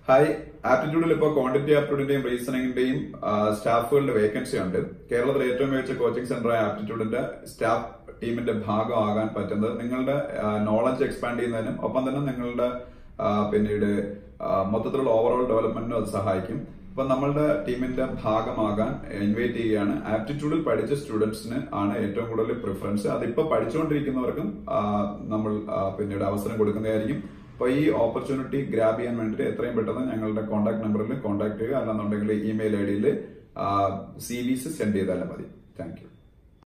hi ആപ്റ്റിറ്റ്യൂഡിൽ ഇപ്പോൾ quantity ആപ്റ്റിറ്റ്യൂഡിന്റെയും റീസണിംഗിന്റെയും സ്റ്റാഫുകളുടെ vacancy ഉണ്ട് കേരളത്തിൽ ഏറ്റവും മികച്ച കോച്ചിങ് സെന്ററായ ആപ്റ്റിറ്റ്യൂഡിന്റെ സ്റ്റാഫ് ടീമിന്റെ ഭാഗമാകാൻ പറ്റുന്നത് നിങ്ങളുടെ നോളജ് എക്സ്പാൻഡ് ചെയ്യുന്നതിനും ഒപ്പം തന്നെ നിങ്ങളുടെ ആ, പിന്നീട് ആ, മൊത്തത്തിലുള്ള ഓവറോൾ ഡെവലപ്മെന്റിനും അത് സഹായിക്കും അപ്പൊ നമ്മളുടെ ടീമിന്റെ ഭാഗമാകാൻ ഇൻവൈറ്റ് ചെയ്യുകയാണ് ആപ്റ്റിറ്റ്യൂഡിൽ പഠിച്ച സ്റ്റുഡൻസിന് ആണ് ഏറ്റവും കൂടുതൽ പ്രിഫറൻസ് അതിപ്പോ പഠിച്ചുകൊണ്ടിരിക്കുന്നവർക്കും ആ, നമ്മൾ ആ, പിന്നീട് അവസരം കൊടുക്കുന്നതായിരിക്കും അപ്പൊ ഈ ഓപ്പർച്യൂണിറ്റി ഗ്രാബ് ചെയ്യാൻ വേണ്ടിയിട്ട് എത്രയും പെട്ടെന്ന് ഞങ്ങളുടെ കോൺടാക്ട് നമ്പറിൽ കോൺടാക്ട് ചെയ്യുക അല്ലാന്നുണ്ടെങ്കിൽ ഇമെയിൽ ഐ ഡിയിൽ സി വിസ് സെൻഡ് ചെയ്താലും മതി താങ്ക് യു